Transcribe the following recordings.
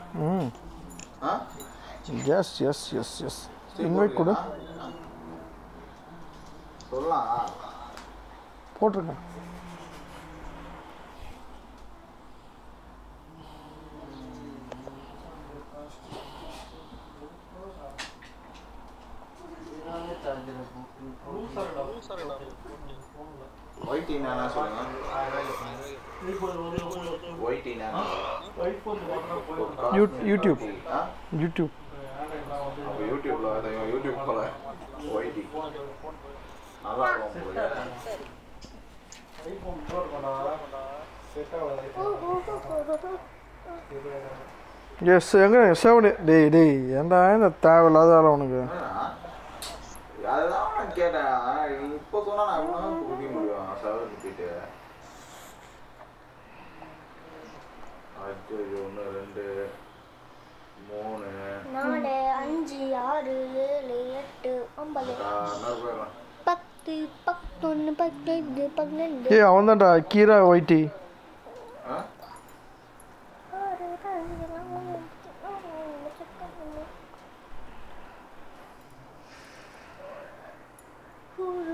ம் ஆ yes yes yes yes invite கொடு சொல்லலாம் போட்டிருக்கேன் ஒயிட் என்னன்னா சொல்லுங்க ஒயிட் என்னன்னா யூ யூடியூப் ஆ யூடியூப் அப்போ யூடியூப்ல அதை இவன் யூடியூப் போல ஒயிட்டி நல்லா இருக்கும் உங்களுக்கு எஸ் எங்க செவனு டேய் டேய் ஏன்டா இந்த தேவையில்லாத வேலை உனக்கு என்னடா? அதுதான் நான் கேட்டேன் ஆனா நீ இப்போ சொன்னா நான் எப்படி புரிய முடியும் சவருக்கு போயிட்டு அஞ்சு ஒன்று ரெண்டு மூணு நாலு அஞ்சு ஆறு ஏழு எட்டு ஒன்பது என்ன போயிடலாம் பத்து பத்தொன்று பன்னெண்டு பன்னெண்டு ஏய் அவன் தான்டா கீரா ஒயிட்டி ஆ ஆறு அஞ்சு நாலு அஞ்சு ஆறு ஏழு எட்டு ஒன்பது ஒரு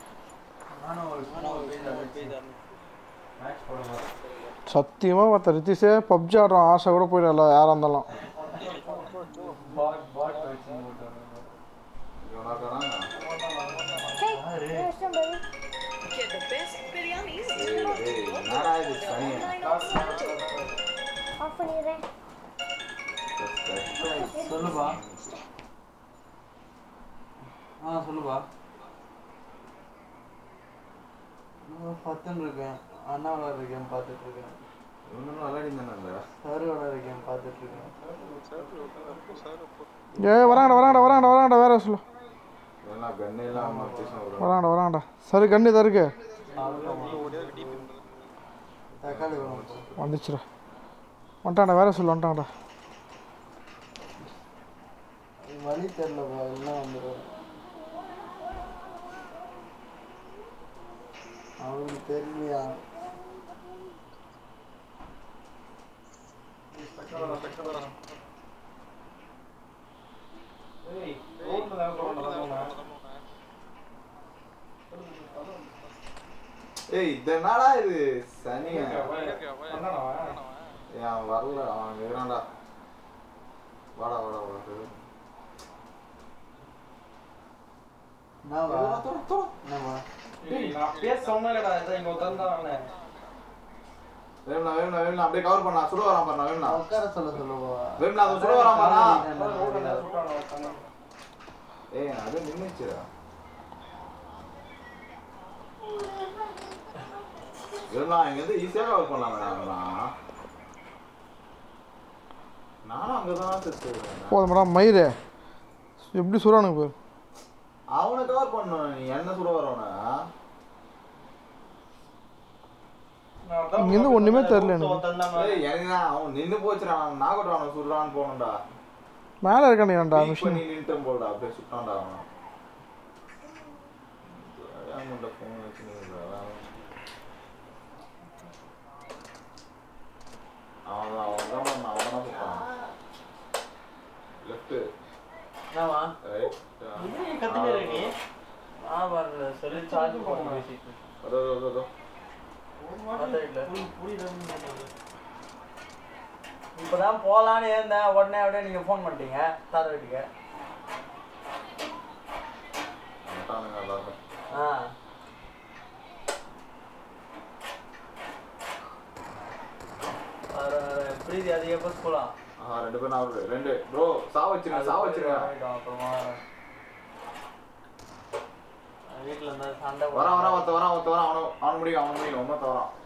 சத்தியமாக பார்த்த ரித்திஷே பப்ஜி ஆடுறான் ஆசை கூட போயிடல யாராக இருந்தாலும் இவனாக்கானா Hey, there's somebody. Get the best biryanis. ஏய் ஏய் என்னடா இது சனி Off பண்ணிடுறேன் சொல்லுப்பா ஆ சொல்லுப்பா நான் பத்துன்னு இருக்கேன் அண்ணா விளாட இருக்கேன் பார்த்துட்டு இருக்கேன் இவனும் விளையாடி தானே சார் விளாட இருக்கேன் பார்த்துட்டு இருக்கேன் ஏ வராங்கடா வராங்கடா வராங்கடா வராங்கடா வேற சொல்லு எல்லாம் கண்ணே இல்லாம பேசின ஒரு வராங்கடா வராங்கடா சரி கண்ணு தான் இருக்கு தக்காளி வேணும் வந்துச்சுடா வந்துட்டான்டா வேற சொல்லு வந்துட்டான்டா வழி தெரிலப்பா எல்லாம் வந்துடும் அவருக்கு தெரியலையா ஏய் இது என்னடா இது சனியா ஏன் அவன் வரல அவன் இருக்கிறான்டா வாடா வாடா வாடா என்னவா என்னவா வேணும்னா வேணும்னா வேணும்னா அப்படியே கவர் பண்ணா சுட வரான் பாரு வேணும்னா உட்கார சொல்ல சொல்லுவா வேணும்னா அது சுட வரான் பாரு ஏய் அது நின்னுச்சுடா வேணும்னா இங்க இருந்து ஈஸியா கவர் பண்ணலாம் வேணாம் நானும் அங்கதான் செத்து போதுமாடா மயிறு எப்படி சொல்கிறானுங்க பேர் அவனை கவர் பண்ணணும் நீ என்ன சுட வரவன இங்கேருந்து ஒன்றுமே தெரில எனக்கு ஏய் எனக்கு அவன் நின்னு போச்சுடா அவன் நாகோட்டு அவனை சுடுறான்னு போகணும்டா மேலே இருக்கானுங்கடா Peek மிஷின் பண்ணி நின்னுட்டும் போடா அப்படியே சுட்டான்டா அவன் ஏன்டா phone வச்சுன்னு அவன் அவன் தான் பண்ணான், அவன் தான் சுட்டான் லெஃப்ட் என்னவா ரைட் கத்தினே இருக்கீ ஆ வரல சொல்லி சார்ஜ் போட்டு பேசிட்டு அதோ அதோ அதோ இப்பதான் போலான்னு இருந்தேன் உடனே அப்படியே நீங்க ஃபோன் பண்ணிட்டீங்க தாத்தா வீட்டுக்கு வந்துட்டானுங்க எல்லாருமே ஆ வர, வர. பிரீத்தி அது எப்போ போலாம் ஆ ரெண்டு பேரும் அவரு ரெண்டு ப்ரோ சா வச்சிருங்க சா வச்சிருங்க அப்புறமா வீட்டில் இருந்தா சண்டை வரான் வரான் ஒருத்த வரான் ஒருத்த வரான் அவனை அவன் முடியும் அவன் முடியும் ஒன்னத்த வரான்